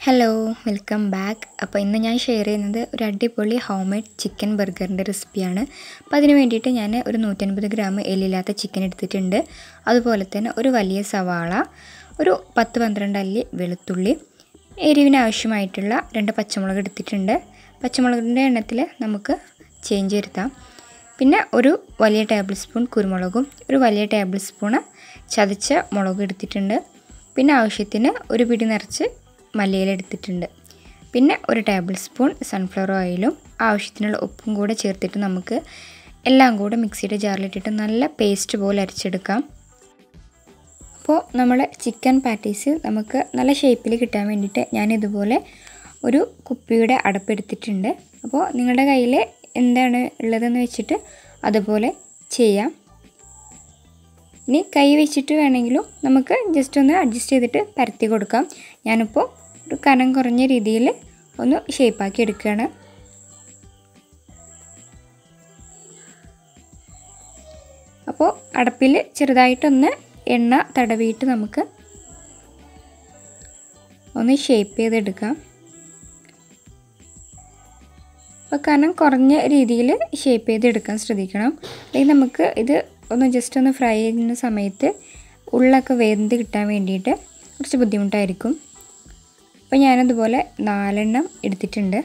hello welcome back അപ്പോൾ ഇന്ന് ഞാൻ ഷെയർ ചെയ്യുന്നത് ഒരു അടിപൊളി ഹോം മെയ്ഡ് ചിക്കൻ ബർഗറിൻ്റെ റെസിപ്പിയാണ് അപ്പോൾ അതിന് വേണ്ടിയിട്ട് ഞാൻ ഒരു നൂറ്റൻപത് ഗ്രാം എല്ലില്ലാത്ത ചിക്കൻ എടുത്തിട്ടുണ്ട് അതുപോലെ തന്നെ ഒരു വലിയ സവാള ഒരു പത്ത് പന്ത്രണ്ട് അല്ലി വെളുത്തുള്ളി എരിവിന് ആവശ്യമായിട്ടുള്ള രണ്ട് പച്ചമുളക് എടുത്തിട്ടുണ്ട് പച്ചമുളകിൻ്റെ എണ്ണത്തിൽ നമുക്ക് ചേഞ്ച് വരുത്താം പിന്നെ ഒരു വലിയ ടേബിൾ സ്പൂൺ കുരുമുളകും ഒരു വലിയ ടേബിൾ സ്പൂണ് ചതച്ച മുളകും എടുത്തിട്ടുണ്ട് പിന്നെ ആവശ്യത്തിന് ഒരു പിടി നിറച്ച് മല്ലിയില എടുത്തിട്ടുണ്ട് പിന്നെ ഒരു ടേബിൾ സ്പൂൺ സൺഫ്ലവർ ഓയിലും ആവശ്യത്തിനുള്ള ഉപ്പും കൂടെ ചേർത്തിട്ട് നമുക്ക് എല്ലാം കൂടെ മിക്സിയുടെ ജാറിലിട്ടിട്ട് നല്ല പേസ്റ്റ് പോലെ അരച്ചെടുക്കാം അപ്പോൾ നമ്മുടെ ചിക്കൻ പാറ്റീസ് നമുക്ക് നല്ല ഷേപ്പിൽ കിട്ടാൻ വേണ്ടിയിട്ട് ഞാനിതുപോലെ ഒരു കുപ്പിയുടെ അടപ്പെടുത്തിട്ടുണ്ട് അപ്പോൾ നിങ്ങളുടെ കയ്യിൽ എന്താണ് ഉള്ളതെന്ന് വെച്ചിട്ട് അതുപോലെ ചെയ്യാം ഇനി കൈ വെച്ചിട്ട് വേണമെങ്കിലും നമുക്ക് ജസ്റ്റ് ഒന്ന് അഡ്ജസ്റ്റ് ചെയ്തിട്ട് പരത്തി കൊടുക്കാം ഞാനിപ്പോൾ ഒരു കനം കുറഞ്ഞ രീതിയിൽ ഒന്ന് ഷേപ്പാക്കി എടുക്കുകയാണ് അപ്പോൾ അടപ്പിൽ ചെറുതായിട്ടൊന്ന് എണ്ണ തടവിയിട്ട് നമുക്ക് ഒന്ന് ഷേപ്പ് ചെയ്തെടുക്കാം അപ്പോൾ കനം കുറഞ്ഞ രീതിയിൽ ഷേപ്പ് ചെയ്തെടുക്കാൻ ശ്രദ്ധിക്കണം അല്ലെങ്കിൽ നമുക്ക് ഇത് ഒന്ന് ജസ്റ്റ് ഒന്ന് ഫ്രൈ ചെയ്യുന്ന സമയത്ത് ഉള്ളൊക്കെ വെന്ത് കിട്ടാൻ വേണ്ടിയിട്ട് കുറച്ച് ബുദ്ധിമുട്ടായിരിക്കും അപ്പോൾ ഞാനതുപോലെ നാലെണ്ണം എടുത്തിട്ടുണ്ട്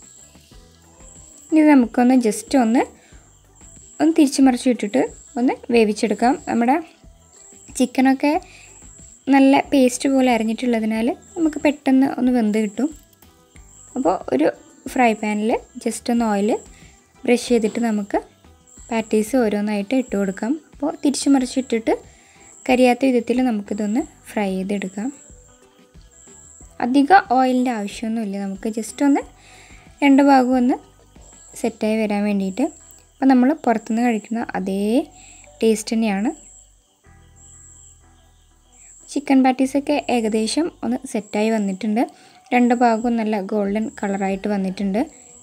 ഇത് നമുക്കൊന്ന് ജസ്റ്റ് ഒന്ന് ഒന്ന് തിരിച്ച് മറിച്ച് ഇട്ടിട്ട് ഒന്ന് വേവിച്ചെടുക്കാം നമ്മുടെ ചിക്കനൊക്കെ നല്ല പേസ്റ്റ് പോലെ അരിഞ്ഞിട്ടുള്ളതിനാൽ നമുക്ക് പെട്ടെന്ന് ഒന്ന് വെന്ത് കിട്ടും അപ്പോൾ ഒരു ഫ്രൈ പാനിൽ ജസ്റ്റ് ഒന്ന് ഓയിൽ ബ്രഷ് ചെയ്തിട്ട് നമുക്ക് പാറ്റീസ് ഓരോന്നായിട്ട് ഇട്ട് കൊടുക്കാം അപ്പോൾ തിരിച്ചു മറിച്ചിട്ടിട്ട് കരിയാത്ത വിധത്തിൽ നമുക്കിതൊന്ന് ഫ്രൈ ചെയ്തെടുക്കാം അധിക ഓയിലിൻ്റെ ആവശ്യമൊന്നുമില്ല നമുക്ക് ജസ്റ്റ് ഒന്ന് രണ്ട് ഭാഗവും ഒന്ന് സെറ്റായി വരാൻ വേണ്ടിയിട്ട് അപ്പോൾ നമ്മൾ പുറത്തുനിന്ന് കഴിക്കുന്ന അതേ ടേസ്റ്റ് തന്നെയാണ് ചിക്കൻ പാറ്റീസൊക്കെ ഏകദേശം ഒന്ന് സെറ്റായി വന്നിട്ടുണ്ട് രണ്ട് ഭാഗവും നല്ല ഗോൾഡൻ കളറായിട്ട് വന്നിട്ടുണ്ട്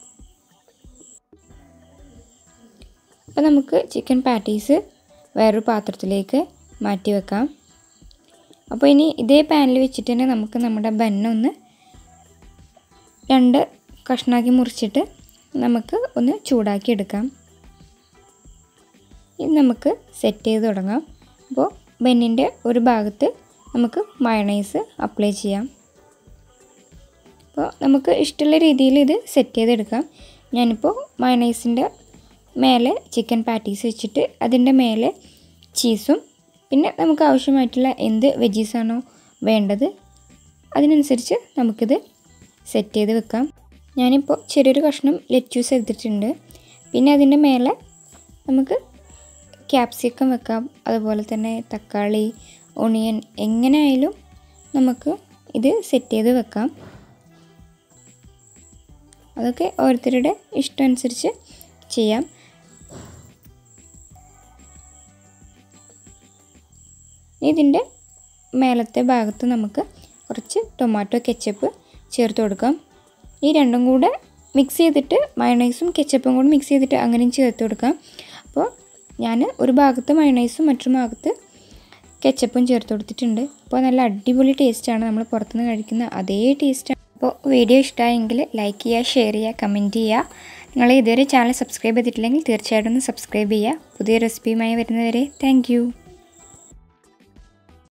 അപ്പോൾ നമുക്ക് ചിക്കൻ പാറ്റീസ് വേറൊരു പാത്രത്തിലേക്ക് മാറ്റി വെക്കാം അപ്പോൾ ഇനി ഇതേ പാനിൽ വെച്ചിട്ട് തന്നെ നമുക്ക് നമ്മുടെ ബന്നൊന്ന് രണ്ട് കഷ്ണാക്കി മുറിച്ചിട്ട് നമുക്ക് ഒന്ന് ചൂടാക്കി എടുക്കാം ഇത് നമുക്ക് സെറ്റ് ചെയ്ത് തുടങ്ങാം അപ്പോൾ ബന്നിൻ്റെ ഒരു ഭാഗത്ത് നമുക്ക് മയണൈസ് അപ്ലൈ ചെയ്യാം അപ്പോൾ നമുക്ക് ഇഷ്ടമുള്ള രീതിയിൽ ഇത് സെറ്റ് ചെയ്തെടുക്കാം ഞാനിപ്പോൾ മയണൈസിൻ്റെ മേലെ ചിക്കൻ പാറ്റീസ് വെച്ചിട്ട് അതിൻ്റെ മേലെ ചീസും പിന്നെ നമുക്ക് ആവശ്യമായിട്ടുള്ള എന്ത് വെജീസാണോ വേണ്ടത് അതിനനുസരിച്ച് നമുക്കിത് സെറ്റ് ചെയ്ത് വെക്കാം ഞാനിപ്പോൾ ചെറിയൊരു കഷ്ണം ലെറ്റ്യൂസ് എടുത്തിട്ടുണ്ട് പിന്നെ അതിൻ്റെ മേലെ നമുക്ക് ക്യാപ്സിക്കം വെക്കാം അതുപോലെ തന്നെ തക്കാളി ഒണിയൻ എങ്ങനെയായാലും നമുക്ക് ഇത് സെറ്റ് ചെയ്ത് വെക്കാം അതൊക്കെ ഓരോരുത്തരുടെ ഇഷ്ടം അനുസരിച്ച് ചെയ്യാം ഇതിൻ്റെ മേലത്തെ ഭാഗത്ത് നമുക്ക് കുറച്ച് ടൊമാറ്റോ കെച്ചപ്പ് ചേർത്ത് കൊടുക്കാം ഈ രണ്ടും കൂടെ മിക്സ് ചെയ്തിട്ട് മയണൈസും കെച്ചപ്പും കൂടെ മിക്സ് ചെയ്തിട്ട് അങ്ങനെയും ചേർത്ത് കൊടുക്കാം അപ്പോൾ ഞാൻ ഒരു ഭാഗത്ത് മയണൈസും മറ്റൊരു ഭാഗത്ത് കെച്ചപ്പും ചേർത്ത് കൊടുത്തിട്ടുണ്ട് അപ്പോൾ നല്ല അടിപൊളി ടേസ്റ്റാണ് നമ്മൾ പുറത്തുനിന്ന് കഴിക്കുന്ന അതേ ടേസ്റ്റാണ് അപ്പോൾ വീഡിയോ ഇഷ്ടമായെങ്കിൽ ലൈക്ക് ചെയ്യുക ഷെയർ ചെയ്യുക കമൻറ്റ് ചെയ്യുക നിങ്ങൾ ഇതുവരെ ചാനൽ സബ്സ്ക്രൈബ് ചെയ്തിട്ടില്ലെങ്കിൽ തീർച്ചയായിട്ടും ഒന്ന് സബ്സ്ക്രൈബ് ചെയ്യുക പുതിയ റെസിപ്പിയുമായി വരുന്നവരെ താങ്ക്